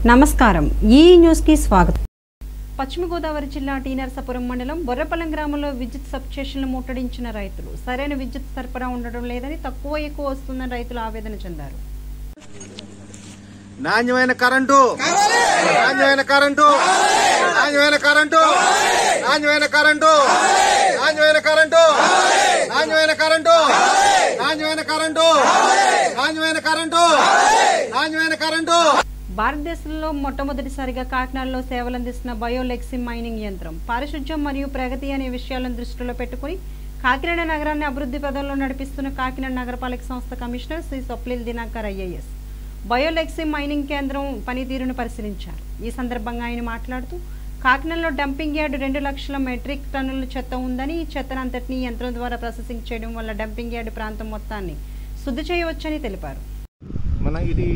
నమస్కారం ఈ న్యూస్కి స్వాగతం పశ్చిమ గోదావరి జిల్లా టీ నరసాపురం మండలం బొర్రపల్లం గ్రామంలో విద్యుత్ సబ్స్టేషన్లు ముట్టడించిన రైతులు సరైన విద్యుత్ సరఫరా ఉండడం లేదని తక్కువ ఎక్కువ వస్తుందని రైతులు ఆవేదన చెందారు నాణ్యమైన కరెంటు నాణ్యమైన కరెంటు నాణ్యమైన కరెంటు నాణ్యమైన కరెంటు నాణ్యమైన కరెంటు నాణ్యమైన కరెంటు నాణ్యమైన కరెంటు నాణ్యమైన కరెంటు నాణ్యమైన కరెంటు భారతదేశంలో మొట్టమొదటిసారిగా కాకినాడలో సేవలందిస్తున్న బయోలెక్సీ మైనింగ్ యంత్రం పారిశుధ్యం మరియు ప్రగతి అనే విషయాలను దృష్టిలో పెట్టుకుని కాకినాడ నగరాన్ని అభివృద్ధి పదంలో నడిపిస్తున్న కాకినాడ నగరపాలక సంస్థ కమిషనర్ శ్రీ స్వప్నిల్ దినాకర్ ఐఏఎస్ బయోలెక్సీ మైనింగ్ కేంద్రం పనితీరును పరిశీలించారు ఈ సందర్భంగా ఆయన మాట్లాడుతూ కాకినాడలో డంపింగ్ యార్డ్ రెండు లక్షల మెట్రిక్ టన్నుల చెత్త ఉందని ఈ చెత్తనంతటినీ ఈ యంత్రం ద్వారా ప్రాసెసింగ్ చేయడం వల్ల డంపింగ్ యార్డ్ ప్రాంతం మొత్తాన్ని శుద్ధి చేయవచ్చని తెలిపారు మన ఇది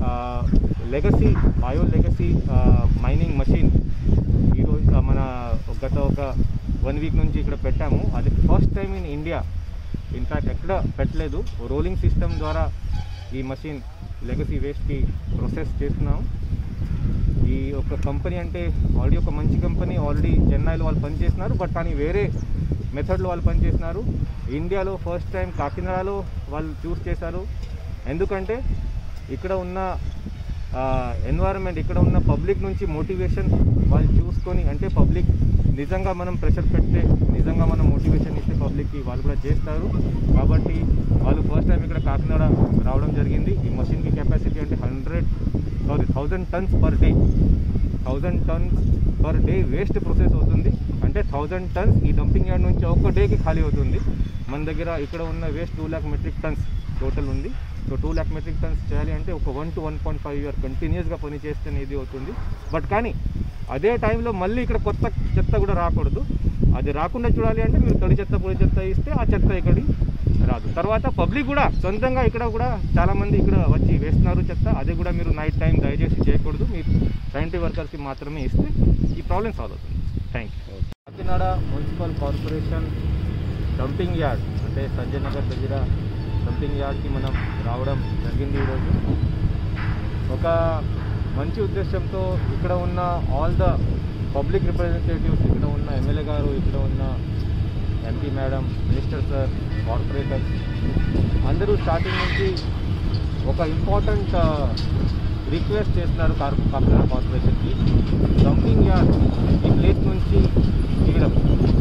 legacy bio legacy mining machine ఈరోజు ఆ, మన గత ఒక వన్ వీక్ నుంచి ఇక్కడ పెట్టాము అది first time in India in fact ఎక్కడ పెట్టలేదు రోలింగ్ సిస్టమ్ ద్వారా ఈ మషిన్ లెగసీ వేస్ట్కి ప్రొసెస్ చేస్తున్నాము ఈ ఒక కంపెనీ అంటే ఆల్రెడీ ఒక మంచి కంపెనీ ఆల్రెడీ చెన్నైలో వాళ్ళు పనిచేస్తున్నారు బట్ కానీ వేరే మెథడ్లో వాళ్ళు పనిచేస్తున్నారు ఇండియాలో ఫస్ట్ టైం కాకినాడలో వాళ్ళు చూస్ చేశారు ఎందుకంటే ఇక్కడ ఉన్న ఎన్వైరన్మెంట్ ఇక్కడ ఉన్న పబ్లిక్ నుంచి మోటివేషన్ వాళ్ళు చూసుకొని అంటే పబ్లిక్ నిజంగా మనం ప్రెషర్ పెడితే నిజంగా మనం మోటివేషన్ ఇస్తే పబ్లిక్కి వాళ్ళు కూడా చేస్తారు కాబట్టి వాళ్ళు ఫస్ట్ టైం ఇక్కడ కాకినాడ రావడం జరిగింది ఈ మషిన్కి కెపాసిటీ అంటే hundred sorry thousand tons per day thousand tons per day waste process అవుతుంది అంటే థౌజండ్ టన్స్ ఈ డంపింగ్ యార్డ్ నుంచి ఒక్క డేకి ఖాళీ అవుతుంది మన దగ్గర ఇక్కడ ఉన్న waste two lakh metric tons total ఉంది so two lakh metric tons చేయాలి అంటే ఒక one to one point five year కంటిన్యూస్గా పని చేస్తేనే ఇది అవుతుంది బట్ కానీ అదే టైంలో మళ్ళీ ఇక్కడ కొత్త చెత్త కూడా రాకూడదు అది రాకుండా చూడాలి అంటే మీరు తడి చెత్త పొడి చెత్త ఇస్తే ఆ చెత్త ఇక్కడి రాదు తర్వాత పబ్లిక్ కూడా సొంతంగా ఇక్కడ కూడా చాలామంది ఇక్కడ వచ్చి వేస్తున్నారు చెత్త అది కూడా మీరు నైట్ టైం దయచేసి చేయకూడదు మీరు సైంటిఫిక్ వర్కర్స్కి మాత్రమే ఇస్తే ఈ ప్రాబ్లం సాల్వ్ అవుతుంది thank you Kakinada municipal corporation dumping yard అంటే సంజయ్ నగర్ దగ్గర డంపింగ్ యార్డ్కి మనం రావడం జరిగింది ఈరోజు ఒక మంచి ఉద్దేశంతో ఇక్కడ ఉన్న ఆల్ ద పబ్లిక్ రిప్రజెంటేటివ్స్ ఇక్కడ ఉన్న ఎమ్మెల్యే గారు ఇక్కడ ఉన్న MP madam minister sir corporators అందరూ స్టార్టింగ్ నుంచి ఒక ఇంపార్టెంట్ రిక్వెస్ట్ చేస్తున్నారు కార్ కాకినాడ కార్పొరేషన్కి డంపింగ్ యార్డ్ ఈ ప్లేస్ నుంచి తీయడం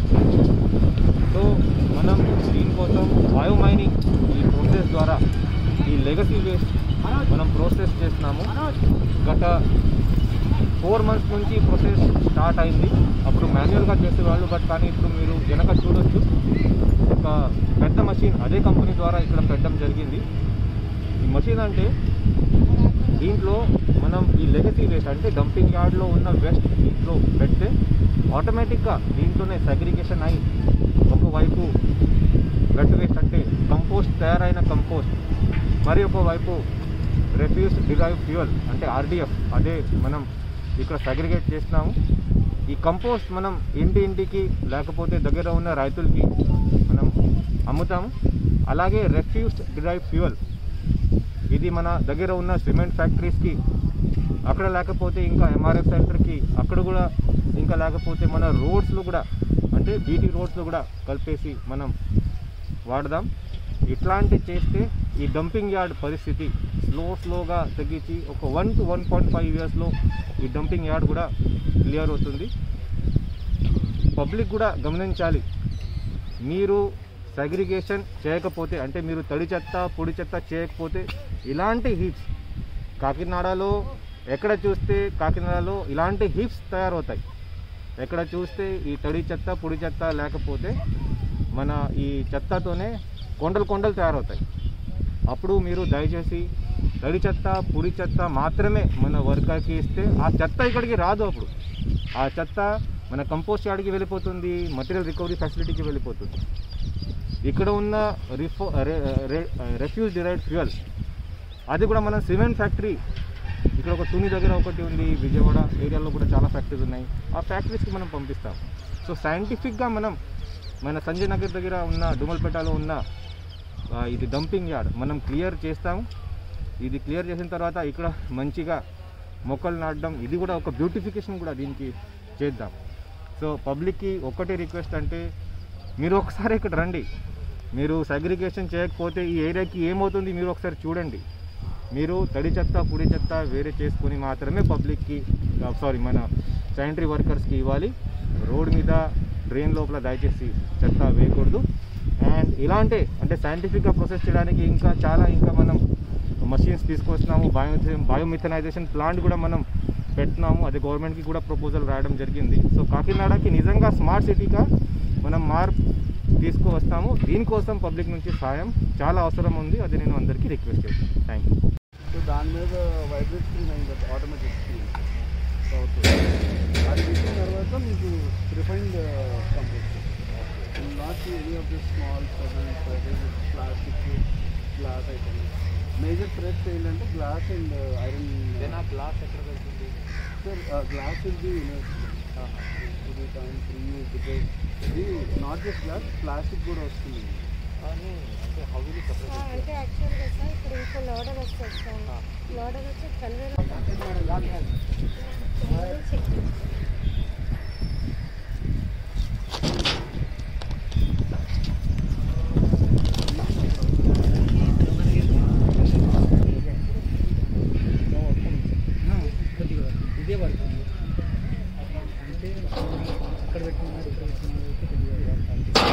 సో మనం దీనికోసం బయో మైనింగ్ ఈ ప్రాసెస్ ద్వారా ఈ లెగసీ వేస్ట్ మనం ప్రాసెస్ చేస్తున్నాము గత ఫోర్ మంత్స్ నుంచి ప్రాసెస్ స్టార్ట్ అయింది అప్పుడు మాన్యువల్గా చేసేవాళ్ళు బట్ కానీ ఇప్పుడు మీరు వెనక చూడొచ్చు ఒక పెద్ద మషిన్ అదే కంపెనీ ద్వారా ఇక్కడ పెట్టడం జరిగింది ఈ మషిన్ అంటే దీంట్లో మనం ఈ లెగసీ వేస్ట్ అంటే డంపింగ్ యార్డ్లో ఉన్న వేస్ట్ దీంట్లో పెడితే ఆటోమేటిక్గా దీంట్లోనే సెగ్రిగేషన్ అయి ఒకవైపు వెట్ వేస్ట్ అంటే కంపోస్ట్ తయారైన కంపోస్ట్ మరి ఒకవైపు రెఫ్యూజ్ డిరైవ్ ఫ్యూయల్ అంటే ఆర్డిఎఫ్ అదే మనం ఇక్కడ సెగ్రిగేట్ చేస్తున్నాము ఈ కంపోస్ట్ మనం ఇంటి ఇంటికి లేకపోతే దగ్గర ఉన్న రైతులకి మనం అమ్ముతాము అలాగే రెఫ్యూజ్ డిరైవ్ ఫ్యూయల్ ఇది మన దగ్గర ఉన్న సిమెంట్ ఫ్యాక్టరీస్కి అక్కడ లేకపోతే ఇంకా ఎంఆర్ఎఫ్ సెంటర్కి అక్కడ కూడా ఇంకా లేకపోతే మన రోడ్స్లో కూడా అంటే బీటీ రోడ్స్లో కూడా కలిపేసి మనం వాడదాం ఇట్లాంటి చేస్తే ఈ డంపింగ్ యార్డ్ పరిస్థితి స్లో స్లోగా తగ్గించి ఒక one to one point five ఇయర్స్లో ఈ డంపింగ్ యార్డ్ కూడా క్లియర్ అవుతుంది పబ్లిక్ కూడా గమనించాలి మీరు సెగ్రిగేషన్ చేయకపోతే అంటే మీరు తడి చెత్త పొడి చెత్త చేయకపోతే ఇలాంటి హీప్స్ కాకినాడలో ఎక్కడ చూస్తే కాకినాడలో ఇలాంటి హీప్స్ తయారవుతాయి ఎక్కడ చూస్తే ఈ తడి చెత్త పొడి చెత్త లేకపోతే మన ఈ చెత్తతోనే కొండలు కొండలు తయారవుతాయి అప్పుడు మీరు దయచేసి తడి చెత్త పొడి చెత్త మాత్రమే మన వర్కర్కి ఇస్తే ఆ చెత్త ఇక్కడికి రాదు అప్పుడు ఆ చెత్త మన కంపోస్ట్ యార్డ్కి వెళ్ళిపోతుంది మటీరియల్ రికవరీ ఫెసిలిటీకి వెళ్ళిపోతుంది ఇక్కడ ఉన్న రిఫో రెఫ్యూజ్ డిరైడ్ ఫ్యూయల్ అది కూడా మన సిమెంట్ ఫ్యాక్టరీ ఇక్కడ ఒక తుని దగ్గర ఒకటి ఉంది విజయవాడ ఏరియాలో కూడా చాలా ఫ్యాక్టరీస్ ఉన్నాయి ఆ ఫ్యాక్టరీస్కి మనం పంపిస్తాం సో సైంటిఫిక్గా మనం మన సంజయ్ నగర్ దగ్గర ఉన్న డుమల్పేటలో ఉన్న ఆ, ఇది డంపింగ్ యార్డ్ మనం క్లియర్ చేస్తాము ఇది క్లియర్ చేసిన తర్వాత ఇక్కడ మంచిగా మొక్కలు నాటడం ఇది కూడా ఒక బ్యూటిఫికేషన్ కూడా దీనికి చేద్దాం సో పబ్లిక్కి ఒక్కటే రిక్వెస్ట్ అంటే మీరు ఒకసారి ఇక్కడ రండి మీరు సగ్రిగేషన్ చేయకపోతే ఈ ఏరియాకి ఏమవుతుంది మీరు ఒకసారి చూడండి మీరు తడి చెత్త పొడి చెత్త వేరే చేసుకొని మాత్రమే పబ్లిక్కి సారీ మన శానిటరీ వర్కర్స్కి ఇవ్వాలి రోడ్ మీద డ్రైన్ లోపల దయచేసి చెత్త వేయకూడదు అండ్ ఇలాంటి అంటే సైంటిఫిక్గా ప్రాసెస్ చేయడానికి ఇంకా చాలా ఇంకా మనం మషిన్స్ తీసుకొస్తున్నాము బయో బయోమిథనైజేషన్ ప్లాంట్ కూడా మనం పెట్టినాము అది గవర్నమెంట్కి కూడా ప్రపోజల్ రాయడం జరిగింది సో కాకినాడకి నిజంగా స్మార్ట్ సిటీగా మనం మార్పు తీసుకువస్తాము దీనికోసం పబ్లిక్ నుంచి సాయం చాలా అవసరం ఉంది అది నేను అందరికీ రిక్వెస్ట్ చేస్తాను థ్యాంక్ యూ సో దాని మీద వైబ్రేట్ స్క్రీన్ అయింది ఆటోమేటిక్ స్క్రీన్ అవుతుంది అది ఇచ్చిన తర్వాత మీకు refined compost not any of the small plastic glass items major threads ఏంటంటే గ్లాస్ అండ్ ఐరన్ గ్లాస్ ఎక్కడ వెళ్తుంది సార్ గ్లాస్ విల్ బి ఇది టైం త్రీ బికాస్ ఇది నాట్ జస్ట్ గ్లాస్ ప్లాస్టిక్ కూడా వస్తుంది అంటే హౌ విల్ ఆ, అంటే యాక్చువల్గా సార్ ఇప్పుడు ఇంకో లోడర్ వస్తుంది సార్ లోడర్ వచ్చి కన్వేర్ ఇదే పడుతుంది అంటే అక్కడ పెట్టుకున్నారు ఇక్కడ పెట్టుకున్నారు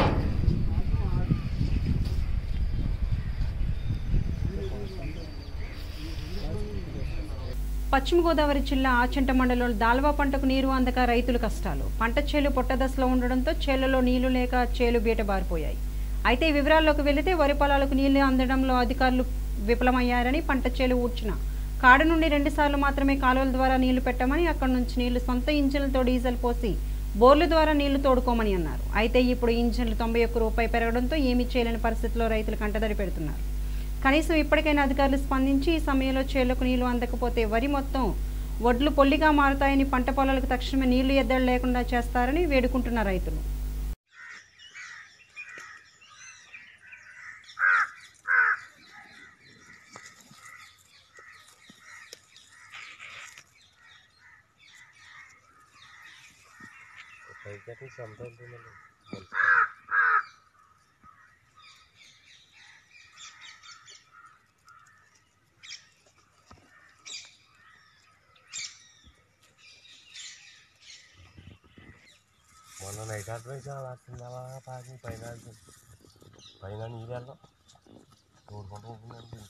పశ్చిమ గోదావరి జిల్లా ఆచంట మండలంలో దాల్వా పంటకు నీరు అందక రైతులు కష్టాలు పంట చేలు పొట్టదశలో ఉండడంతో చేలలో నీళ్లు లేక చేలు బీట బారిపోయాయి అయితే ఈ వివరాల్లోకి వెళితే వరి పొలాలకు నీళ్లు అందడంలో అధికారులు విఫలమయ్యారని పంట చేలు ఊడ్చిన కాడ నుండి రెండుసార్లు మాత్రమే కాలువల ద్వారా నీళ్లు పెట్టమని అక్కడి నుంచి నీళ్లు సొంత ఇంజిన్లతో డీజిల్ పోసి బోర్ల ద్వారా నీళ్లు తోడుకోమని అన్నారు అయితే ఇప్పుడు ఇంజిన్లు తొంభై ఒక్క రూపాయి పెరగడంతో ఏమీ చేయలేని పరిస్థితిలో రైతులు కంటదడి పెడుతున్నారు కనీసం ఇప్పటికైనా అధికారులు స్పందించి ఈ సమయంలో చేళ్లకు నీళ్లు అందకపోతే వరి మొత్తం వడ్లు పొల్లిగా మారుతాయని పంట పొలాలకు తక్షణమే నీళ్లు ఎద్దడి లేకుండా చేస్తారని వేడుకుంటున్న రైతులు మొన్న నైట్ ఆటో అయితే అలా వస్తుంది అలా తాగి పైన వెళ్తుంది. పైన నీళ్ళు వెళ్ళడం తోడుకుంటూ ఉంటుందండి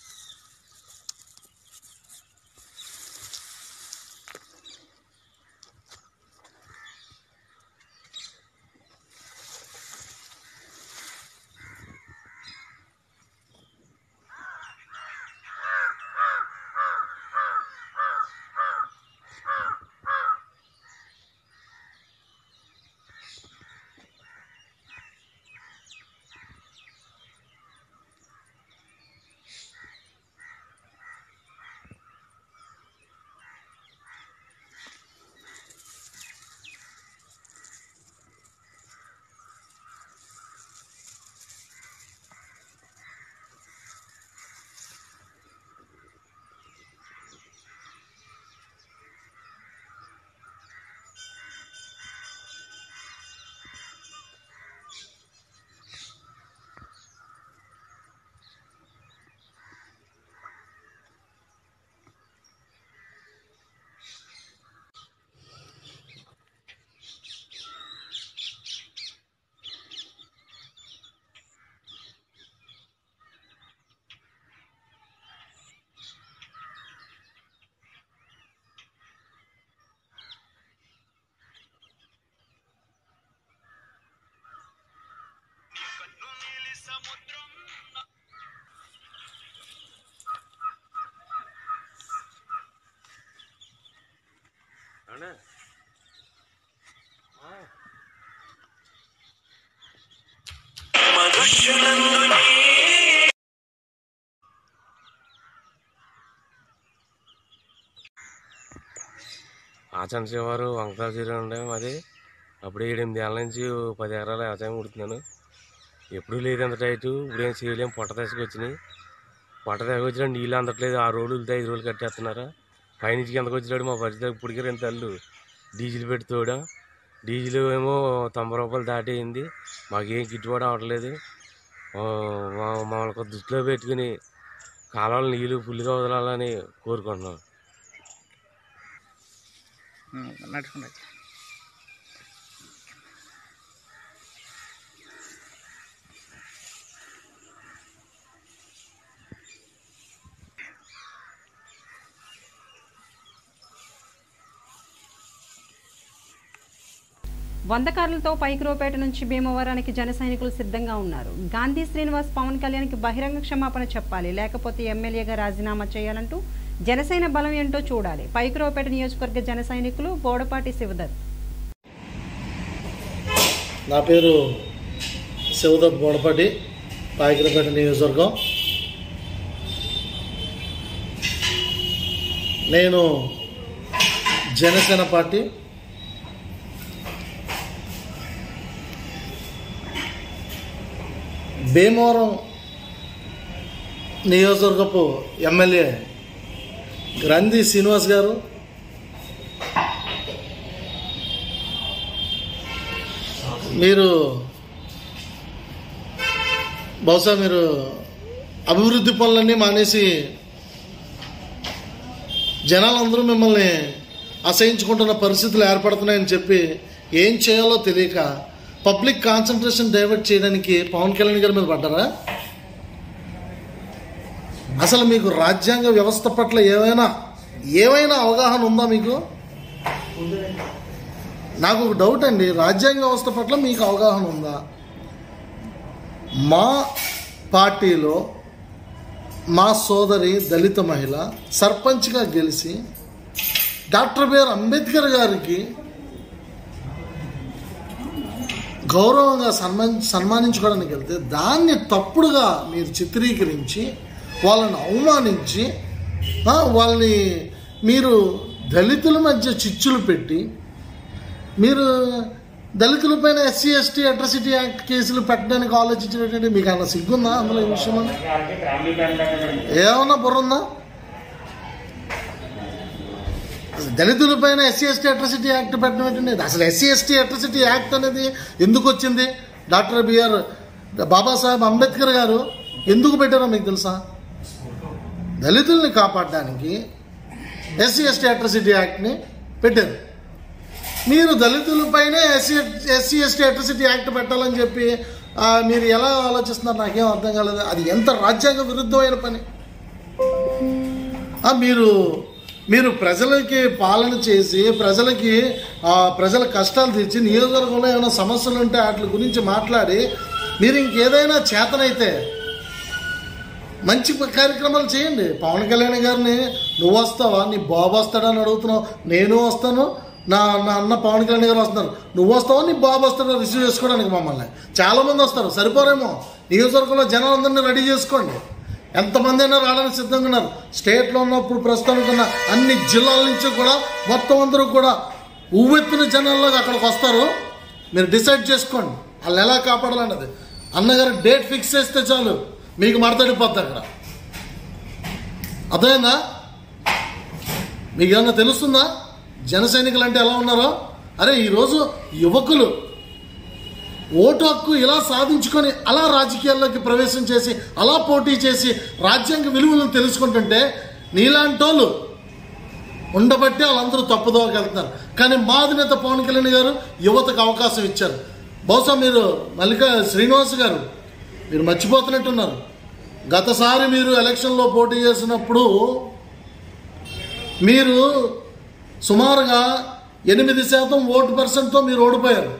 అవునా ఆచరణ శివారు వంకతాల చెరువు ఉండే మాది అప్పుడు ఏడెనిమిది ఏళ్ళ నుంచి ఓ పది ఎకరాల వ్యవసాయం కుడుతున్నాను ఎప్పుడూ లేదు అంత టైటు ఇప్పుడు ఏం చేయలేం పొట్ట దశకు వచ్చినాయి పొట్ట దశకు వచ్చిన నీళ్ళు అందట్లేదు ఆరు రోజులు వెళ్తే ఐదు రోజులు కట్టేస్తున్నారు పైనుంచి కిందకు వచ్చాడు మా పరిస్థితి ఇప్పటికే రెండు తల్లు డీజిల్ పెట్టి తోడా డీజిల్ ఏమో తొంభై రూపాయలు దాటేయింది మాకేం గిట్టుబాటు అవ్వట్లేదు ఆ, మా- మమ్మల్ని కొద్ది దృష్టిలో పెట్టుకుని కాలువలు నీళ్ళు ఫుల్గా వదలాలని కోరుకుంటున్నాం నడుచుకుంటా వంద కార్లతో పైకిరోపేట నుంచి భీమవరానికి జన సైనికులు సిద్ధంగా ఉన్నారు గాంధీ శ్రీనివాస్ పవన్ కళ్యాణ్కి బహిరంగ క్షమాపణ చెప్పాలి లేకపోతే ఎమ్మెల్యేగా రాజీనామా చేయాలంటూ జనసేన బలం ఏంటో చూడాలి పైకిరోపేట నియోజకవర్గ జన సైనికులు బోడపాటి శివదత్ నా పేరు శివదత్ బోడపాటి పాయకరపేట నియోజకవర్గం నేను జనసేన పార్టీ భీమవరం నియోజకవర్గపు ఎమ్మెల్యే గ్రంథి శ్రీనివాస్ గారు మీరు బహుశా మీరు అభివృద్ధి పనులన్నీ మానేసి జనాలందరూ మిమ్మల్ని అసహించుకుంటున్న పరిస్థితులు ఏర్పడుతున్నాయని చెప్పి ఏం చేయాలో తెలియక పబ్లిక్ కాన్సన్ట్రేషన్ డైవర్ట్ చేయడానికి పవన్ కళ్యాణ్ గారి మీద పడ్డారా అసలు మీకు రాజ్యాంగ వ్యవస్థ పట్ల ఏమైనా ఏమైనా అవగాహన ఉందా మీకు నాకు ఒక డౌట్ అండి రాజ్యాంగ వ్యవస్థ పట్ల మీకు అవగాహన ఉందా మా పార్టీలో మా సోదరి దళిత మహిళ సర్పంచ్గా గెలిచి డాక్టర్ బిఆర్ అంబేద్కర్ గారికి గౌరవంగా సన్మాన్ సన్మానించుకోవడానికి వెళ్తే దాన్ని తప్పుడుగా మీరు చిత్రీకరించి వాళ్ళని అవమానించి ఆ, వాళ్ళని మీరు దళితుల మధ్య చిచ్చులు పెట్టి మీరు దళితులపైన ఎస్సీ ఎస్టీ అట్రసిటీ యాక్ట్ కేసులు పెట్టడానికి ఆలోచించినటువంటి మీకు అన్న సిగ్గుందా అందులో ఈ విషయం అని? ఏమన్నా బుర్రుందా అసలు దళితులపైన ఎస్సీ ఎస్టీ అట్రసిటీ యాక్ట్ పెట్టడం ఏంటండి అసలు ఎస్సీ ఎస్టీ అట్రసిటీ యాక్ట్ అనేది ఎందుకు వచ్చింది డాక్టర్ బిఆర్ బాబాసాహెబ్ అంబేద్కర్ గారు ఎందుకు పెట్టారో మీకు తెలుసా దళితుల్ని కాపాడడానికి ఎస్సీ ఎస్టీ అట్రసిటీ యాక్ట్ని పెట్టారు మీరు దళితులపైనే SC SC ST atrocity act పెట్టాలని చెప్పి ఆ, మీరు ఎలా ఆలోచిస్తున్నారు నాకేం అర్థం కాలేదు అది ఎంత రాజ్యాంగ విరుద్ధమైన పని ఆ, మీరు మీరు ప్రజలకి పాలన చేసి ప్రజలకి ఆ, ప్రజల కష్టాలు తీర్చి నియోజకవర్గంలో ఏమైనా సమస్యలు ఉంటే వాటి గురించి మాట్లాడి మీరు ఇంకేదైనా చేతనైతే మంచి కార్యక్రమాలు చేయండి పవన్ కళ్యాణ్ గారిని నువ్వు వస్తావా నీ బాబు వస్తాడని అడుగుతున్నావు నేను వస్తాను నా నా అన్న పవన్ కళ్యాణ్ గారు వస్తున్నారు నువ్వు వస్తావా నీ బాబు వస్తాడో రిసీవ్ చేసుకోవడానికి మమ్మల్ని చాలా మంది వస్తారు సరిపోరేమో నియోజకవర్గంలో జనాలందరినీ రెడీ చేసుకోండి ఎంతమంది అయినా రావడానికి సిద్ధంగా ఉన్నారు స్టేట్లో ఉన్నప్పుడు ప్రస్తుతానికి ఉన్న అన్ని జిల్లాల నుంచి కూడా మొత్తం అందరూ కూడా ఉవ్వెత్తున జనాల్లోకి అక్కడికి వస్తారు మీరు డిసైడ్ చేసుకోండి వాళ్ళు ఎలా కాపాడాలన్నది అన్నగారు డేట్ ఫిక్స్ చేస్తే చాలు మీకు మడతడిపోద్ది అక్కడ అర్థమైందా మీకు ఏమన్నా తెలుస్తుందా జన సైనికులు అంటే ఎలా ఉన్నారో అరే ఈరోజు యువకులు ఓటు హక్కు ఇలా సాధించుకొని అలా రాజకీయాల్లోకి ప్రవేశం చేసి అలా పోటీ చేసి రాజ్యాంగ విలువలను తెలుసుకుంటుంటే నీలాంటోళ్ళు ఉండబట్టి వాళ్ళందరూ తప్పుదోవకి వెళ్తున్నారు కానీ మా అధినేత పవన్ కళ్యాణ్ గారు యువతకు అవకాశం ఇచ్చారు బహుశా మీరు మల్లికా శ్రీనివాస్ గారు మీరు మర్చిపోతున్నట్టున్నారు గతసారి మీరు ఎలక్షన్లో పోటీ చేసినప్పుడు మీరు సుమారుగా ఎనిమిది శాతం ఓటు పర్సెంట్తో మీరు ఓడిపోయారు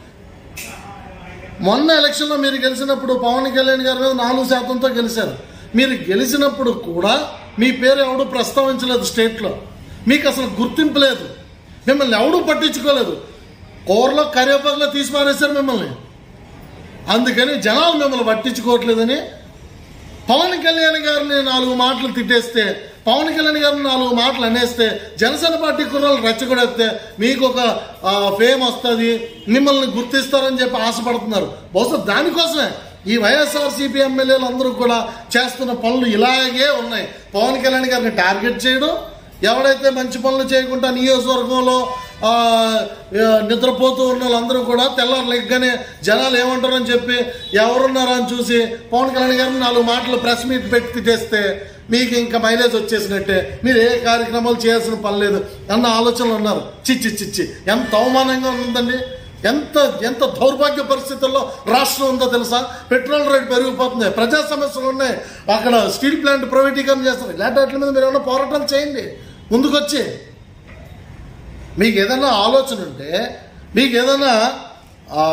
మొన్న ఎలక్షన్లో మీరు గెలిచినప్పుడు పవన్ కళ్యాణ్ గారి మీద నాలుగు శాతంతో గెలిచారు మీరు గెలిచినప్పుడు కూడా మీ పేరు ఎవడు ప్రస్తావించలేదు స్టేట్లో మీకు అసలు గుర్తింపు లేదు మిమ్మల్ని ఎవడూ పట్టించుకోలేదు కూరలో కరివేపాకులో తీసి పారేశారు మిమ్మల్ని అందుకని జనాలు మిమ్మల్ని పట్టించుకోవట్లేదని పవన్ కళ్యాణ్ గారిని నాలుగు మాటలు తిట్టేస్తే పవన్ కళ్యాణ్ గారిని నాలుగు మాటలు అనేస్తే జనసేన పార్టీ కుర్రాలు రెచ్చగొడేస్తే మీకు ఒక ఆ, ఫేమ్ వస్తుంది మిమ్మల్ని గుర్తిస్తారని చెప్పి ఆశపడుతున్నారు బహుశా దానికోసమే ఈ వైఎస్ఆర్సీపీ ఎమ్మెల్యేలు అందరూ కూడా చేస్తున్న పనులు ఇలాగే ఉన్నాయి పవన్ కళ్యాణ్ గారిని టార్గెట్ చేయడం ఎవడైతే మంచి పనులు చేయకుండా నియోజకవర్గంలో ఆ, ఆ, నిద్రపోతూ ఉన్న వాళ్ళందరూ కూడా తెల్లారు లెగ్గానే జనాలు ఏమంటారని చెప్పి ఎవరున్నారో అని చూసి పవన్ కళ్యాణ్ గారిని నాలుగు మాటలు ప్రెస్ మీట్ పెట్టి చేస్తే మీకు ఇంకా మైలేజ్ వచ్చేసినట్టే మీరు ఏ కార్యక్రమాలు చేయాల్సిన పని లేదు అన్న ఆలోచనలు ఉన్నారు చిచ్చి చిచ్చి ఎంత అవమానంగా ఉందండి ఎంత ఎంత దౌర్భాగ్య పరిస్థితుల్లో రాష్ట్రం ఉందో తెలుసా పెట్రోల్ రేట్ పెరిగిపోతుంది ప్రజా సమస్యలు ఉన్నాయి అక్కడ స్టీల్ ప్లాంట్ ప్రైవేటీకరణ చేస్తారు ఇలాంటి వాటి మీద మీరు ఏమైనా పోరాటాలు చేయండి ముందుకొచ్చి మీకు ఏదైనా ఆలోచన ఉంటే మీకు ఏదైనా ఆ,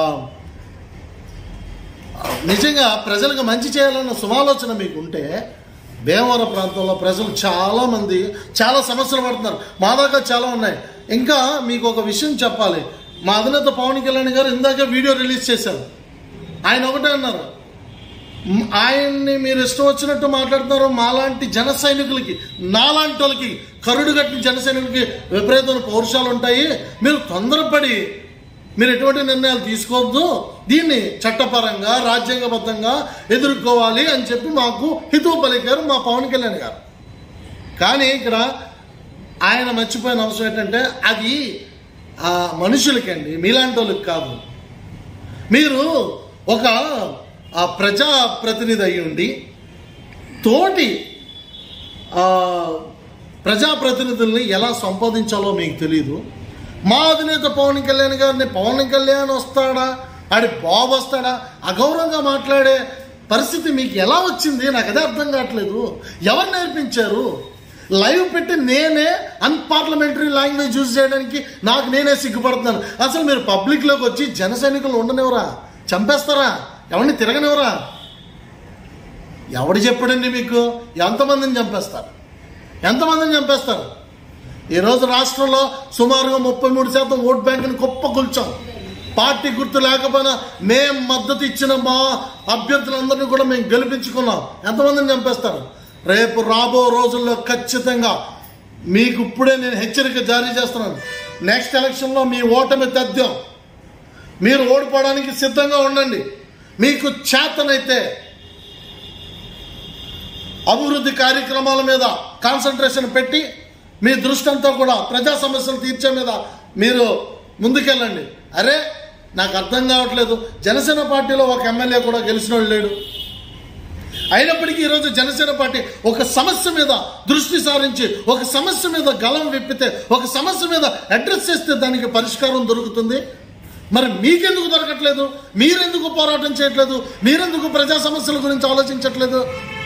నిజంగా ప్రజలకు మంచి చేయాలన్న సుమాలోచన మీకు ఉంటే భీమవరం ప్రాంతంలో ప్రజలు చాలా మంది చాలా సమస్యలు పడుతున్నారు మా దాకా చాలా ఉన్నాయి ఇంకా మీకు ఒక విషయం చెప్పాలి మా అధినేత పవన్ కళ్యాణ్ గారు ఇందాక వీడియో రిలీజ్ చేశారు ఆయన ఒకటే అన్నారు మ్, ఆయన్ని మీరు ఇష్టం వచ్చినట్టు మాట్లాడుతున్నారు మాలాంటి జన సైనికులకి నాలాంటి వాళ్ళకి కరుడు కట్టిన జన సైనికులకి విపరీతమైన పౌరుషాలు ఉంటాయి మీరు తొందరపడి మీరు ఎటువంటి నిర్ణయాలు తీసుకోవద్దు దీన్ని చట్టపరంగా రాజ్యాంగబద్ధంగా ఎదుర్కోవాలి అని చెప్పి మాకు హితువు పలికారు మా పవన్ కళ్యాణ్ గారు కానీ ఇక్కడ ఆయన మర్చిపోయిన అంశం ఏంటంటే అది ఆ మనుషులకండి మీలాంటి వాళ్ళకి కాదు మీరు ఒక ఆ ప్రజా ప్రతినిధి అయి ఉండి తోటి ఆ, ప్రజాప్రతినిధుల్ని ఎలా సంపాదించాలో మీకు తెలియదు మా అధినేత పవన్ కళ్యాణ్ గారిని పవన్ కళ్యాణ్ వస్తాడా ఆడి బాబు వస్తాడా అగౌరవంగా మాట్లాడే పరిస్థితి మీకు ఎలా వచ్చింది నాకు అదే అర్థం కావట్లేదు ఎవరు నేర్పించారు లైవ్ పెట్టి నేనే అన్పార్లమెంటరీ లాంగ్వేజ్ యూజ్ చేయడానికి నాకు నేనే సిగ్గుపడుతున్నాను అసలు మీరు పబ్లిక్లోకి వచ్చి జన సైనికులు ఉండనివరా చంపేస్తారా ఎవరిని తిరగనివరా ఎవడు చెప్పాడండి మీకు ఎంతమందిని చంపేస్తారు ఎంతమందిని చంపేస్తారు ఈరోజు రాష్ట్రంలో సుమారుగా ముప్పై మూడు శాతం ఓట్ బ్యాంకుని గొప్ప కూల్చాం పార్టీ గుర్తు లేకపోయినా మేం మద్దతు ఇచ్చిన మా అభ్యర్థులందరినీ కూడా మేము గెలిపించుకున్నాం ఎంతమందిని చంపేస్తారు రేపు రాబో రోజుల్లో ఖచ్చితంగా మీకు ఇప్పుడే నేను హెచ్చరిక జారీ చేస్తున్నాను నెక్స్ట్ ఎలక్షన్లో మీ ఓటమి తథ్యం మీరు ఓడిపోవడానికి సిద్ధంగా ఉండండి మీకు చేతనైతే అభివృద్ధి కార్యక్రమాల మీద కాన్సన్ట్రేషన్ పెట్టి మీ దృష్టి అంతా కూడా ప్రజా సమస్యలు తీర్చే మీద మీరు ముందుకెళ్ళండి అరే నాకు అర్థం కావట్లేదు జనసేన పార్టీలో ఒక ఎమ్మెల్యే కూడా గెలిచిన వాళ్ళు లేడు అయినప్పటికీ ఈరోజు జనసేన పార్టీ ఒక సమస్య మీద దృష్టి సారించి ఒక సమస్య మీద గలం విప్పితే ఒక సమస్య మీద అడ్రస్ చేస్తే దానికి పరిష్కారం దొరుకుతుంది మరి మీకెందుకు దొరకట్లేదు మీరెందుకు పోరాటం చేయట్లేదు మీరెందుకు ప్రజా సమస్యల గురించి ఆలోచించట్లేదు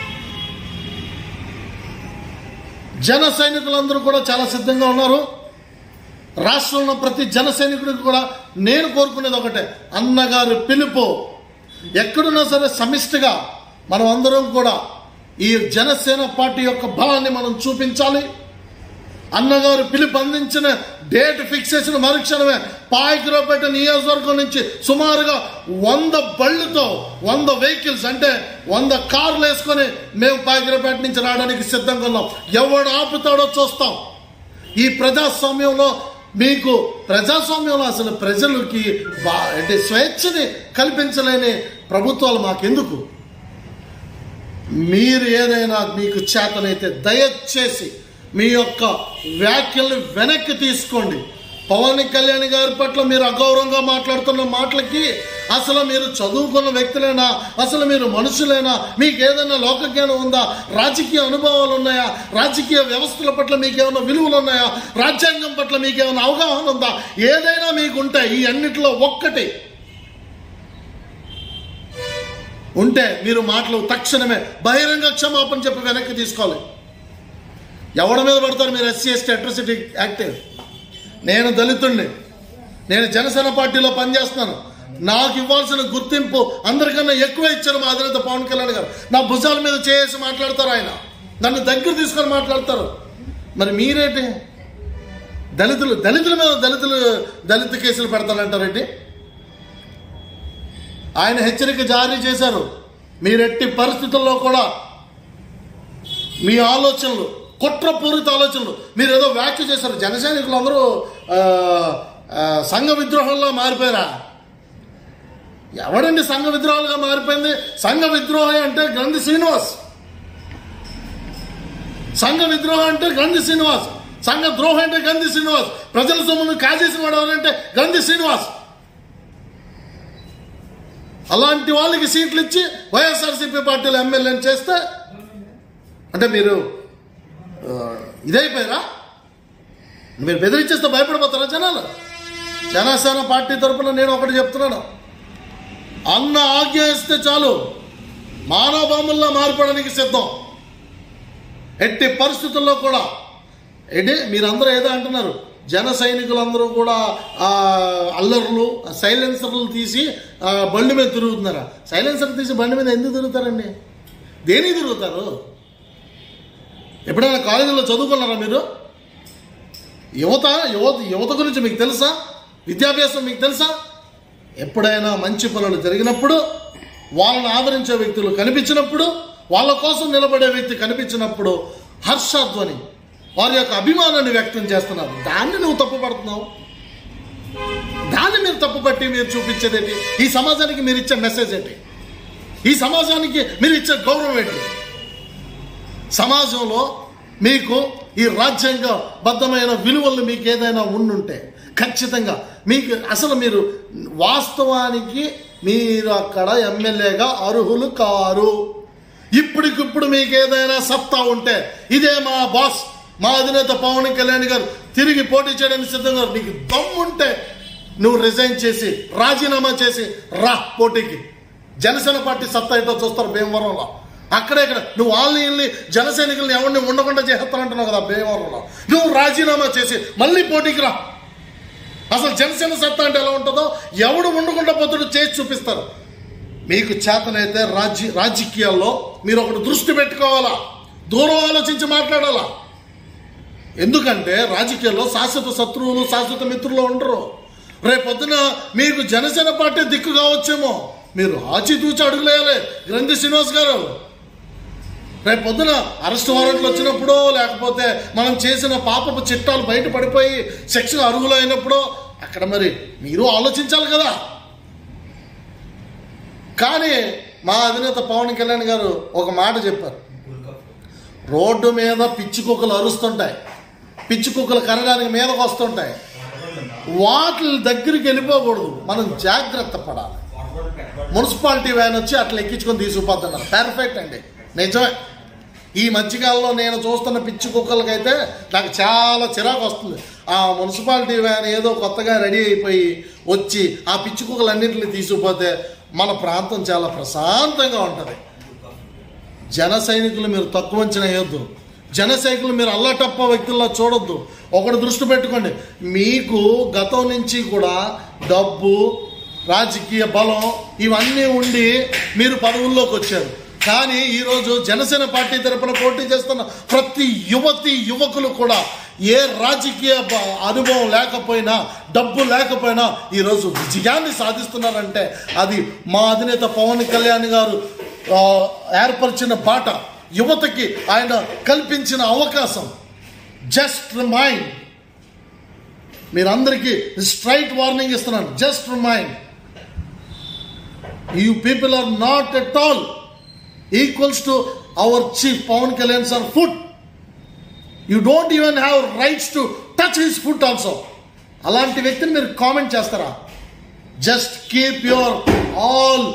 జన సైనికులందరూ కూడా చాలా సిద్ధంగా ఉన్నారు రాష్ట్రంలో ప్రతి జన సైనికుడికి కూడా నేను కోరుకునేది ఒకటే అన్నగారి పిలుపు ఎక్కడున్నా సరే సమిష్టిగా మనం అందరం కూడా ఈ జనసేన పార్టీ యొక్క బలాన్ని మనం చూపించాలి అన్నగారు పిలుపు అందించిన డేట్ ఫిక్స్ చేసిన మరుక్షణమే పాయకురావుపేట నియోజకవర్గం నుంచి సుమారుగా వంద బళ్ళుతో వంద వెహికల్స్ అంటే వంద కార్లు వేసుకొని మేము పాయకురావుపేట నుంచి రావడానికి సిద్ధంగా ఉన్నాం ఎవడు ఆపుతాడో చూస్తాం ఈ ప్రజాస్వామ్యంలో మీకు ప్రజాస్వామ్యంలో అసలు ప్రజలకి బా అంటే స్వేచ్ఛని కల్పించలేని ప్రభుత్వాలు మాకెందుకు మీరు ఏదైనా మీకు చేతనైతే దయచేసి మీ యొక్క వ్యాఖ్యల్ని వెనక్కి తీసుకోండి పవన్ కళ్యాణ్ గారి పట్ల మీరు అగౌరవంగా మాట్లాడుతున్న మాటలకి అసలు మీరు చదువుకున్న వ్యక్తులేనా అసలు మీరు మనుషులేనా మీకు ఏదైనా లోక జ్ఞానం ఉందా రాజకీయ అనుభవాలు ఉన్నాయా రాజకీయ వ్యవస్థల పట్ల మీకు ఏమైనా విలువలు ఉన్నాయా రాజ్యాంగం పట్ల మీకు ఏమైనా అవగాహన ఉందా ఏదైనా మీకు ఉంటాయి ఈ అన్నిటిలో ఒక్కటి ఉంటే మీరు మాటలు తక్షణమే బహిరంగ క్షమాపణ చెప్పి వెనక్కి తీసుకోవాలి ఎవరి మీద పడతారు మీరు ఎస్సీ ఎస్టీ అట్రసిటీ యాక్ట్ నేను దళితుణ్ణి నేను జనసేన పార్టీలో పనిచేస్తున్నాను నాకు ఇవ్వాల్సిన గుర్తింపు అందరికన్నా ఎక్కువ ఇచ్చారు మా అధినేత పవన్ కళ్యాణ్ గారు నా భుజాల మీద చేసి మాట్లాడతారు ఆయన నన్ను దగ్గర తీసుకొని మాట్లాడతారు మరి మీరేంటి దళితులు దళితుల మీద దళితులు దళిత కేసులు పెడతానంటారేంటి ఆయన హెచ్చరిక జారీ చేశారు మీరెట్టి పరిస్థితుల్లో కూడా మీ ఆలోచనలు కుట్రపూరిత ఆలోచనలు మీరు ఏదో వ్యాఖ్య చేశారు జన సైనికులు అందరూ ఆ, ఆ, సంఘ విద్రోహంలో మారిపోయారా ఎవడండి సంఘ విద్రోహాలుగా మారిపోయింది సంఘ విద్రోహం అంటే గ్రంథి శ్రీనివాస్ సంఘ విద్రోహం అంటే గ్రంథి శ్రీనివాస్ సంఘ ద్రోహం అంటే గంధి శ్రీనివాస్ ప్రజల సొమ్మును కాజేసిన వాడు ఎవరంటే గంధి శ్రీనివాస్ అలాంటి వాళ్ళకి సీట్లు ఇచ్చి వైఎస్ఆర్సీపీ పార్టీలో ఎమ్మెల్యేని చేస్తే అంటే మీరు ఆ, ఇదైపోయారా మీరు బెదిరించేస్తే భయపడిపోతారా జనాలు జనసేన పార్టీ తరపున నేను ఒకటి చెప్తున్నాను అన్న ఆజ్ఞ ఇస్తే చాలు మానవ బొమ్మల్లా మారిపోవడానికి సిద్ధం ఎట్టి పరిస్థితుల్లో కూడా ఏంటి మీరందరూ ఏదో అంటున్నారు జన సైనికులందరూ కూడా ఆ, అల్లర్లు ఆ సైలెన్సర్లు తీసి ఆ, బండి మీద తిరుగుతున్నారా సైలెన్సర్ తీసి బండి మీద ఎందుకు తిరుగుతారండి దేనికి తిరుగుతారు ఎప్పుడైనా కాలేజీలో చదువుకున్నారా మీరు యువత యువత యువత గురించి మీకు తెలుసా విద్యాభ్యాసం మీకు తెలుసా ఎప్పుడైనా మంచి పనులు జరిగినప్పుడు వాళ్ళని ఆదరించే వ్యక్తులు కనిపించినప్పుడు వాళ్ళ కోసం నిలబడే వ్యక్తి కనిపించినప్పుడు హర్షధ్వని వారి యొక్క అభిమానాన్ని వ్యక్తం చేస్తున్నారు దాన్ని నువ్వు తప్పుపడుతున్నావు దాన్ని మీరు తప్పుపట్టి మీరు చూపించేది ఏంటి ఈ సమాజానికి మీరు ఇచ్చే మెసేజ్ ఏంటి ఈ సమాజానికి మీరు ఇచ్చే గౌరవం ఏంటి సమాజంలో మీకు ఈ రాజ్యాంగ బద్ధమైన విలువలు మీకు ఏదైనా ఉండుంటే ఖచ్చితంగా మీకు అసలు మీరు వాస్తవానికి మీరు అక్కడ ఎమ్మెల్యేగా అర్హులు కారు ఇప్పటికిప్పుడు మీకు ఏదైనా సత్తా ఉంటే ఇదే మా బాస్ మా అధినేత పవన్ కళ్యాణ్ గారు తిరిగి పోటీ చేయడానికి సిద్ధంగా ఉన్నారు. నీకు దమ్ముంటే నువ్వు రిజైన్ చేసి రాజీనామా చేసి రా పోటీకి జనసేన పార్టీ సత్తా ఏంటో చూస్తారు భీమవరంలో అక్కడే ఇక్కడ నువ్వు వాళ్ళని వీళ్ళని జన సైనికుల్ని ఎవరిని ఉండకుండా చేస్తానంటున్నావు కదా భీమవరంలో నువ్వు రాజీనామా చేసి మళ్ళీ పోటీకి రా అసలు జనసేన సత్తా అంటే ఎలా ఉంటుందో ఎవడు ఉండకుండా పోతుడు చేసి చూపిస్తారు మీకు చేతనైతే రాజ్య రాజకీయాల్లో మీరు ఒకటి దృష్టి పెట్టుకోవాలా దూరం ఆలోచించి మాట్లాడాలా ఎందుకంటే రాజకీయాల్లో శాశ్వత శత్రువులు శాశ్వత మిత్రులు ఉండరు రేపొద్దున మీకు జనసేన పార్టీ దిక్కు కావచ్చేమో మీరు ఆచితూచి అడుగులేయాలి గ్రంథి శ్రీనివాస్ గారు రేపు పొద్దున అరెస్ట్ వారెంట్లు వచ్చినప్పుడు లేకపోతే మనం చేసిన పాపపు చిట్టాలు బయట పడిపోయి శిక్ష అర్హులు అయినప్పుడు అక్కడ మరి మీరు ఆలోచించాలి కదా కానీ మా అధినేత పవన్ కళ్యాణ్ గారు ఒక మాట చెప్పారు రోడ్డు మీద పిచ్చి కుక్కలు అరుస్తుంటాయి పిచ్చి కుక్కలు కరడానికి మీదకు వస్తుంటాయి వాటి దగ్గరికి వెళ్ళిపోకూడదు మనం జాగ్రత్త పడాలి మున్సిపాలిటీ వ్యాన్ వచ్చి అట్లా ఎక్కించుకొని తీసుకుపోతున్నారు పర్ఫెక్ట్ అండి నిజమే ఈ మధ్యకాలంలో నేను చూస్తున్న పిచ్చి కుక్కలకైతే నాకు చాలా చిరాకు వస్తుంది ఆ మున్సిపాలిటీ వ్యాన్ ఏదో కొత్తగా రెడీ అయిపోయి వచ్చి ఆ పిచ్చి కుక్కలన్నింటినీ తీసుకుపోతే మన ప్రాంతం చాలా ప్రశాంతంగా ఉంటుంది జన సైనికులు మీరు తక్కువ అంచనా వేయొద్దు జన సైనికులు మీరు అల్లటప్ప వ్యక్తుల్లో చూడొద్దు ఒకటి దృష్టి పెట్టుకోండి మీకు గతం నుంచి కూడా డబ్బు రాజకీయ బలం ఇవన్నీ ఉండి మీరు పదవుల్లోకి వచ్చారు కానీ ఈరోజు జనసేన పార్టీ తరపున పోటీ చేస్తున్న ప్రతి యువతి యువకులు కూడా ఏ రాజకీయ బ- అనుభవం లేకపోయినా డబ్బు లేకపోయినా ఈరోజు విజయాన్ని సాధిస్తున్నారంటే అది మా అధినేత పవన్ కళ్యాణ్ గారు ఆ, ఏర్పరిచిన బాట యువతకి ఆయన కల్పించిన అవకాశం జస్ట్ రిమైండ్ మీరందరికీ స్ట్రైట్ వార్నింగ్ ఇస్తున్నాను just remind you people are not at all equals to our chief Pawan Kalyan sir food you don't even have rights to touch his food also అలాంటి వ్యక్తిని మీరు కామెంట్ చేస్తారా జస్ట్ కీప్ యువర్ ఆల్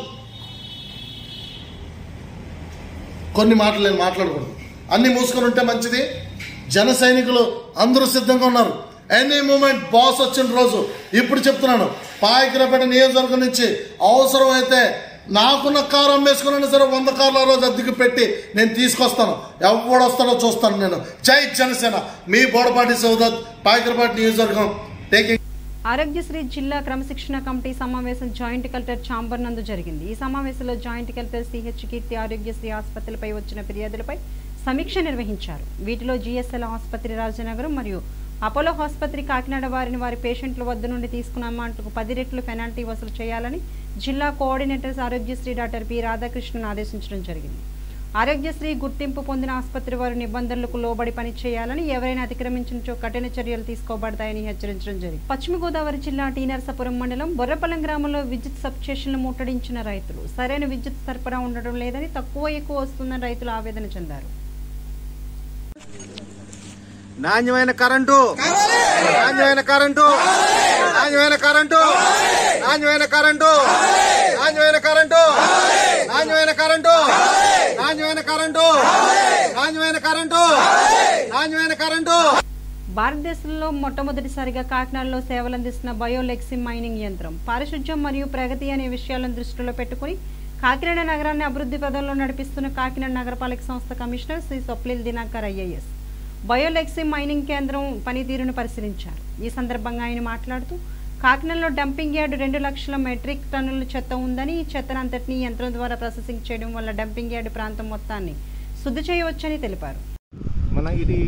కొన్ని మాటలు నేను మాట్లాడకూడదు అన్ని మూసుకొని ఉంటే మంచిది జన సైనికులు అందరూ సిద్ధంగా ఉన్నారు ఎనీ మూమెంట్ బాస్ వచ్చిన రోజు ఇప్పుడు చెప్తున్నాను పాయకిరపేట నియోజకవర్గం నుంచి అవసరమైతే నాకున్న కారు అమ్మేసుకున్నా సరే వంద కార్లు ఆ రోజు అద్దెకి పెట్టి నేను తీసుకొస్తాను ఎవడు వస్తాడో చూస్తాను నేను జై జనసేన మీ బోడపాటి సౌదత్ పాయకిరపేట నియోజకవర్గం టేకింగ్ ఆరోగ్యశ్రీ జిల్లా క్రమశిక్షణ కమిటీ సమావేశం జాయింట్ కలెక్టర్ చాంబర్ నందు జరిగింది ఈ సమావేశంలో joint collector CH Keerthi Aarogyasri ఆసుపత్రులపై వచ్చిన ఫిర్యాదులపై సమీక్ష నిర్వహించారు వీటిలో జిఎస్ఎల్ ఆసుపత్రి రాజనగరం మరియు అపోలో ఆసుపత్రి కాకినాడ వారిని వారి పేషెంట్ల వద్ద నుండి తీసుకున్న అమౌంట్కు పది రెట్లు పెనాల్టీ వసూలు చేయాలని జిల్లా coordinators Aarogyasri doctor P Radhakrishnan ఆదేశించడం జరిగింది ఆరోగ్యశ్రీ గుర్తింపు పొందిన ఆసుపత్రి వారు నిబంధనలకు లోబడి పనిచేయాలని ఎవరైనా అతిక్రమించినచో కఠిన చర్యలు తీసుకోబడతాయని హెచ్చరించడం జరిగింది పశ్చిమ గోదావరి జిల్లా టీ నరసాపురం మండలం బొర్రపల్లం గ్రామంలో విద్యుత్ సబ్స్టేషన్లు ముట్టడించిన రైతులు సరైన విద్యుత్ సరఫరా ఉండడం లేదని తక్కువ ఎక్కువ వస్తుందని రైతులు ఆవేదన చెందారు నాణ్యమైన కరెంటు నాణ్యమైన కరెంటు నాణ్యమైన కరెంటు నాణ్యమైన కరెంటు నాణ్యమైన కరెంటు నాణ్యమైన కరెంటు నాణ్యమైన కరెంటు నాణ్యమైన కరెంటు నాణ్యమైన కరెంటు భారతదేశంలో మొట్టమొదటిసారిగా కాకినాడలో సేవలందిస్తున్న బయోలెక్సిమ్ మైనింగ్ యంత్రం పారిశుధ్యం మరియు ప్రగతి అనే విషయాలను దృష్టిలో పెట్టుకుని కాకినాడ నగరాన్ని అభివృద్ధి పదంలో నడిపిస్తున్న కాకినాడ నగరపాలక సంస్థ కమిషనర్ శ్రీ స్వప్నిల్ దినాకర్ ఐఏఎస్ బయోలెక్సిమ్ మైనింగ్ కేంద్రం పనితీరును పరిశీలించారు ఈ సందర్భంగా ఆయన మాట్లాడుతూ కాకినాడలో డంపింగ్ యార్డ్ రెండు లక్షల మెట్రిక్ టన్నుల చెత్త ఉందని ఈ చెత్తను అంతటినీ ఈ యంత్రం ద్వారా ప్రాసెసింగ్ చేయడం వల్ల డంపింగ్ యార్డ్ ప్రాంతం మొత్తాన్ని శుద్ధి చేయవచ్చని తెలిపారు మన ఇది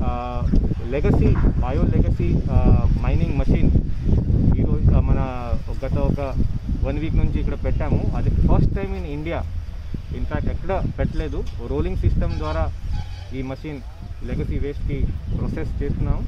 legacy bio legacy mining machine ఈరోజు ఆ, మన గత ఒక వన్ వీక్ నుంచి ఇక్కడ పెట్టాము అది first time in India in fact ఎక్కడ పెట్టలేదు రోలింగ్ సిస్టమ్ ద్వారా ఈ మషిన్ లెగసీ వేస్ట్కి ప్రొసెస్ చేస్తున్నాము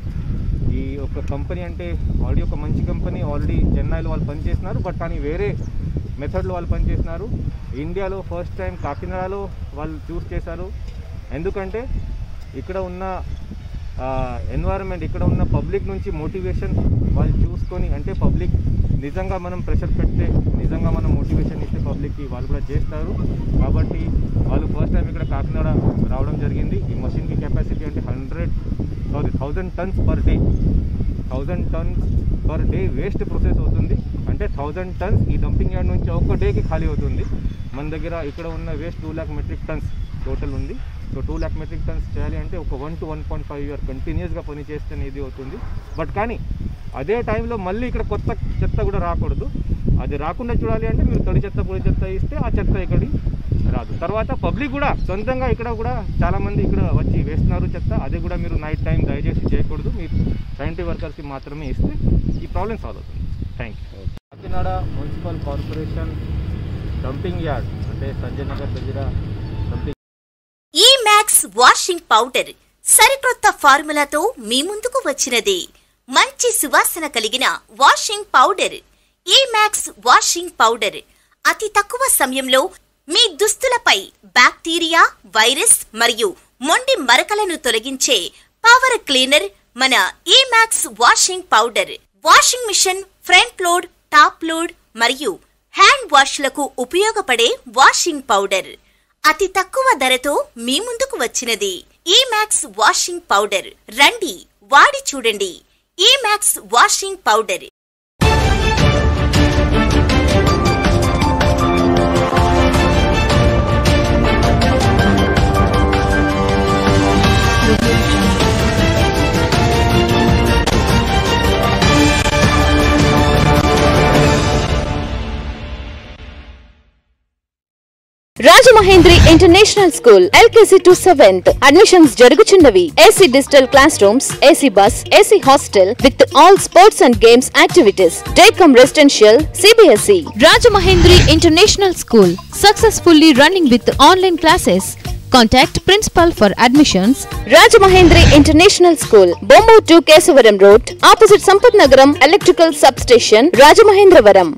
ఈ ఒక కంపెనీ అంటే ఆల్రెడీ ఒక మంచి కంపెనీ ఆల్రెడీ చెన్నైలో వాళ్ళు పనిచేస్తున్నారు బట్ కానీ వేరే మెథడ్లో వాళ్ళు పనిచేస్తున్నారు ఇండియాలో ఫస్ట్ టైం కాకినాడలో వాళ్ళు చూస్ చేశారు ఎందుకంటే ఇక్కడ ఉన్న ఎన్వైరన్మెంట్ ఇక్కడ ఉన్న పబ్లిక్ నుంచి మోటివేషన్ వాళ్ళు చూసుకొని అంటే పబ్లిక్ నిజంగా మనం ప్రెషర్ పెడితే నిజంగా మనం మోటివేషన్ ఇస్తే పబ్లిక్కి వాళ్ళు కూడా చేస్తారు కాబట్టి వాళ్ళు ఫస్ట్ టైం ఇక్కడ కాకినాడ రావడం జరిగింది ఈ మషిన్కి కెపాసిటీ అంటే hundred sorry thousand tons per day thousand tons per day waste process అవుతుంది అంటే థౌజండ్ టన్స్ ఈ డంపింగ్ యార్డ్ నుంచి ఒక్క డేకి ఖాళీ అవుతుంది మన దగ్గర ఇక్కడ ఉన్న waste two lakh metric tons total ఉంది so two lakh metric tons చేయాలి అంటే ఒక one to one point five year కంటిన్యూస్గా పని చేస్తేనే ఇది అవుతుంది బట్ కానీ అదే టైంలో మళ్ళీ ఇక్కడ కొత్త చెత్త కూడా రాకూడదు అది రాకుండా చూడాలి అంటే మీరు తడి చెత్త పొడి చెత్త ఇస్తే ఆ చెత్త ఇక్కడి రాదు తర్వాత పబ్లిక్ కూడా సొంతంగా ఇక్కడ కూడా చాలామంది ఇక్కడ వచ్చి వేస్తున్నారు చెత్త అది కూడా మీరు నైట్ టైం దయచేసి చేయకూడదు మీరు సైంటిఫిక్ వర్కర్స్కి మాత్రమే ఇస్తే ఈ ప్రాబ్లం సాల్వ్ అవుతుంది thank you Kakinada municipal corporation dumping yard అంటే సంజయ్ నగర్ దగ్గర డంపింగ్ ఈ మ్యాక్స్ వాషింగ్ పౌడర్ సరికొత్త ఫార్ములాతో మీ ముందుకు వచ్చినది మంచి సువాసన కలిగిన వాషింగ్ పౌడర్ ఈ మ్యాక్స్ వాషింగ్ పౌడర్ అతి తక్కువ సమయంలో మీ దుస్తులపై బ్యాక్టీరియా వైరస్ మరియు మొండి మరకలను తొలగించే పవర్ క్లీనర్ మన ఈ Max washing powder washing machine front load top load మరియు హ్యాండ్ వాష్లకు ఉపయోగపడే వాషింగ్ పౌడర్ అతి తక్కువ ధరతో మీ ముందుకు వచ్చినది ఈ మ్యాక్స్ వాషింగ్ పౌడర్ రండి వాడి చూడండి ఈ Max washing powder Rajamahendri international school LKG to seventh admissions జరుగుచున్నవి AC digital class rooms AC bus AC hostel with all sports and games activities day come residential CBSE Rajamahendri International School, successfully running with online classes. Contact principal for admissions. Rajamahendri international school Bommur to Kesavaram road opposite Sampath Nagaram electrical sub station Rajamahendravaram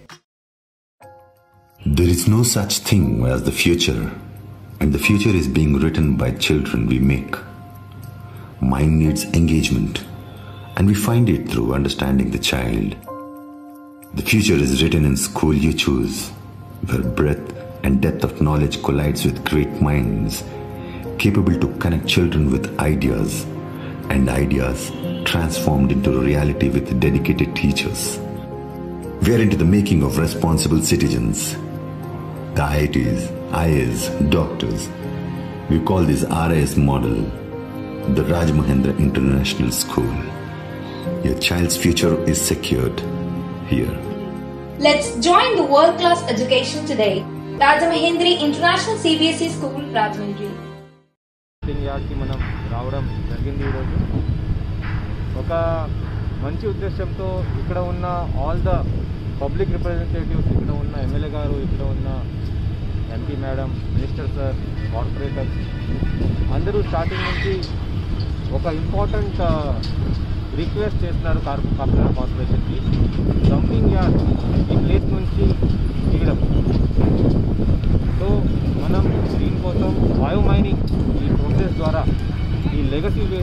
There is no such thing as the future, and the future is being written by children we make. Mind needs engagement, and we find it through understanding the child. The future is written in school you choose, where breadth and depth of knowledge collides with great minds, capable to connect children with ideas, and ideas transformed into reality with dedicated teachers. We are into the making of responsible citizens. The IITs, IAs, doctors. We call this RIS model the Rajmahendra International School. Your child's future is secured here. Let's join the world-class education today. Rajamahendri International CBSE School, Rajahmundry. Dumping యార్డ్కి మనం రావడం జరిగింది ఈరోజు ఒక మంచి ఉద్దేశంతో ఇక్కడ ఉన్న ఆల్ ద పబ్లిక్ రిప్రజెంటేటివ్స్ ఇక్కడ ఉన్న ఎమ్మెల్యే గారు ఇక్కడ ఉన్న MP madam minister sir corporators అందరూ స్టార్టింగ్ నుంచి ఒక ఇంపార్టెంట్ రిక్వెస్ట్ చేస్తున్నారు కార్ కాకినాడ కార్పొరేషన్కి డంపింగ్ యార్డ్ ఈ ప్లేస్ నుంచి తీయడం సో మనం దీనికోసం బయో మైనింగ్ ఈ ప్రాసెస్ ద్వారా ఈ లెగసీ వేస్ట్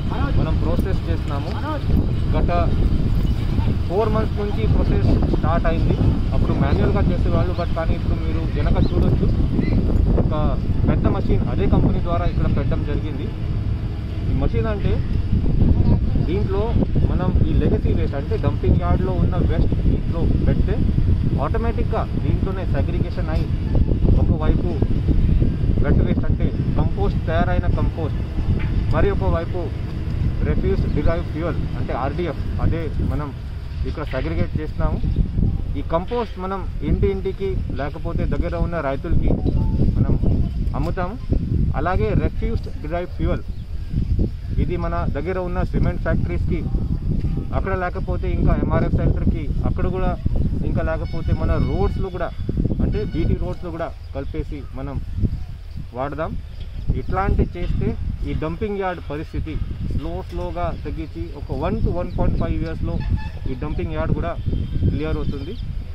మనం ప్రాసెస్ చేస్తున్నాము గత ఫోర్ మంత్స్ నుంచి ప్రాసెస్ స్టార్ట్ అయింది అప్పుడు మాన్యువల్గా చేసేవాళ్ళు బట్ కానీ ఇప్పుడు మీరు వెనక చూడొచ్చు ఒక పెద్ద మషిన్ అదే కంపెనీ ద్వారా ఇక్కడ పెట్టడం జరిగింది ఈ మషిన్ అంటే దీంట్లో మనం ఈ లెగసీ వేస్ట్ అంటే డంపింగ్ యార్డ్లో ఉన్న వేస్ట్ దీంట్లో పెడితే ఆటోమేటిక్గా దీంట్లోనే సెగ్రిగేషన్ అయి ఒకవైపు వెట్ వేస్ట్ అంటే కంపోస్ట్ తయారైన కంపోస్ట్ మరి ఒకవైపు రెఫ్యూజ్ డిరైవ్ ఫ్యూయల్ అంటే ఆర్డిఎఫ్ అదే మనం ఇక్కడ సెగ్రిగేట్ చేస్తున్నాము ఈ కంపోస్ట్ మనం ఇంటి ఇంటికి లేకపోతే దగ్గర ఉన్న రైతులకి మనం అమ్ముతాము అలాగే రెఫ్యూజ్ డిరైవ్ ఫ్యూయల్ ఇది మన దగ్గర ఉన్న సిమెంట్ ఫ్యాక్టరీస్కి అక్కడ లేకపోతే ఇంకా ఎంఆర్ఎఫ్ సెంటర్కి అక్కడ కూడా ఇంకా లేకపోతే మన రోడ్స్లో కూడా అంటే బీటీ రోడ్స్లో కూడా కలిపేసి మనం వాడదాం ఇట్లాంటి చేస్తే ఈ డంపింగ్ యార్డ్ పరిస్థితి స్లో స్లోగా తగ్గించి ఒక one to one point five ఇయర్స్లో ఈ డంపింగ్ యార్డ్ కూడా క్లియర్ అవుతుంది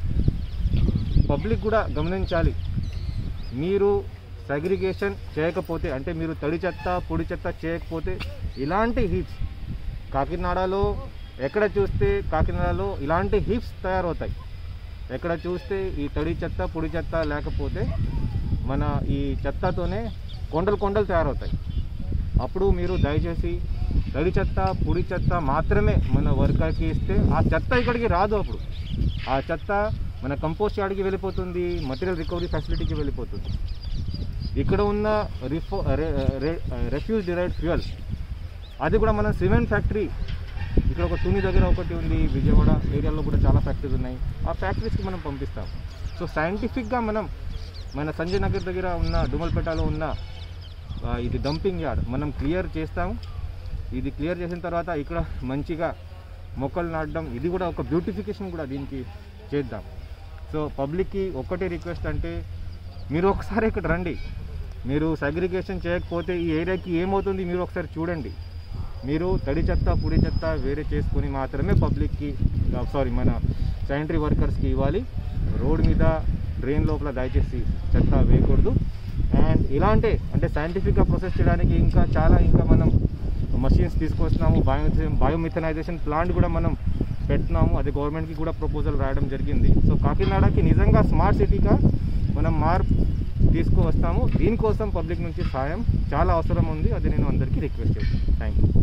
పబ్లిక్ కూడా గమనించాలి మీరు సెగ్రిగేషన్ చేయకపోతే అంటే మీరు తడి చెత్త పొడి చెత్త చేయకపోతే ఇలాంటి హీప్స్ కాకినాడలో ఎక్కడ చూస్తే కాకినాడలో ఇలాంటి హీప్స్ తయారవుతాయి ఎక్కడ చూస్తే ఈ తడి చెత్త పొడి చెత్త లేకపోతే మన ఈ చెత్తతోనే కొండలు కొండలు తయారవుతాయి అప్పుడు మీరు దయచేసి తడి చెత్త పొడి చెత్త మాత్రమే మన వర్కర్కి ఇస్తే ఆ చెత్త ఇక్కడికి రాదు అప్పుడు ఆ చెత్త మన కంపోస్ట్ యార్డ్కి వెళ్ళిపోతుంది మటీరియల్ రికవరీ ఫెసిలిటీకి వెళ్ళిపోతుంది ఇక్కడ ఉన్న రిఫో రెఫ్యూజ్ డిరైడ్ ఫ్యూయల్ అది కూడా మన సిమెంట్ ఫ్యాక్టరీ ఇక్కడ ఒక తుని దగ్గర ఒకటి ఉంది విజయవాడ ఏరియాలో కూడా చాలా ఫ్యాక్టరీస్ ఉన్నాయి ఆ ఫ్యాక్టరీస్కి మనం పంపిస్తాం సో సైంటిఫిక్గా మనం మన సంజయ్ నగర్ దగ్గర ఉన్న డుమల్పేటలో ఉన్న ఆ, ఇది డంపింగ్ యార్డ్ మనం క్లియర్ చేస్తాము ఇది క్లియర్ చేసిన తర్వాత ఇక్కడ మంచిగా మొక్కలు నాటడం ఇది కూడా ఒక బ్యూటిఫికేషన్ కూడా దీనికి చేద్దాం సో పబ్లిక్కి ఒక్కటే రిక్వెస్ట్ అంటే మీరు ఒకసారి ఇక్కడ రండి మీరు సగ్రిగేషన్ చేయకపోతే ఈ ఏరియాకి ఏమవుతుంది మీరు ఒకసారి చూడండి మీరు తడి చెత్త పొడి చెత్త వేరే చేసుకొని మాత్రమే పబ్లిక్కి సారీ మన శానిటరీ వర్కర్స్కి ఇవ్వాలి రోడ్ మీద డ్రైన్ లోపల దయచేసి చెత్త వేయకూడదు అండ్ ఇలాంటి అంటే సైంటిఫిక్గా ప్రాసెస్ చేయడానికి ఇంకా చాలా ఇంకా మనం మషిన్స్ తీసుకొస్తున్నాము బయో బయోమిథనైజేషన్ ప్లాంట్ కూడా మనం పెడుతున్నాము అది గవర్నమెంట్కి కూడా ప్రపోజల్ రాయడం జరిగింది సో కాకినాడకి నిజంగా స్మార్ట్ సిటీగా మనం మార్పు తీసుకువస్తాము దీనికోసం పబ్లిక్ నుంచి సాయం చాలా అవసరం ఉంది అది నేను అందరికీ రిక్వెస్ట్ చేస్తాను thank you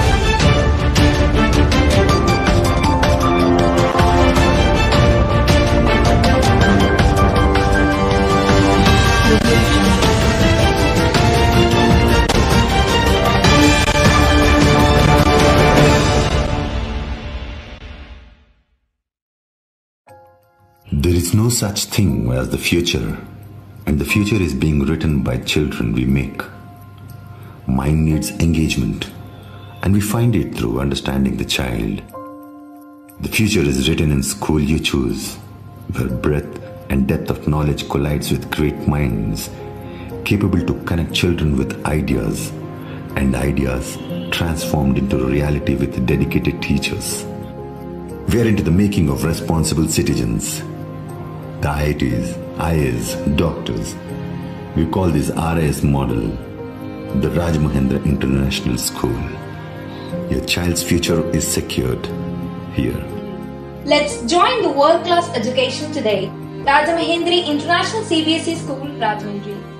There is no such thing as the future, and the future is being written by children we make. Mind needs engagement, and we find it through understanding the child. The future is written in school you choose, where breadth and depth of knowledge collides with great minds, capable to connect children with ideas, and ideas transformed into reality with dedicated teachers. We are into the making of responsible citizens. The IITs, IAs, doctors. We call this RIS model the Raj Mahendra International School. Your child's future is secured here. Let's join the world class education today. Rajamahendri International CBSE School, Rajahmundry.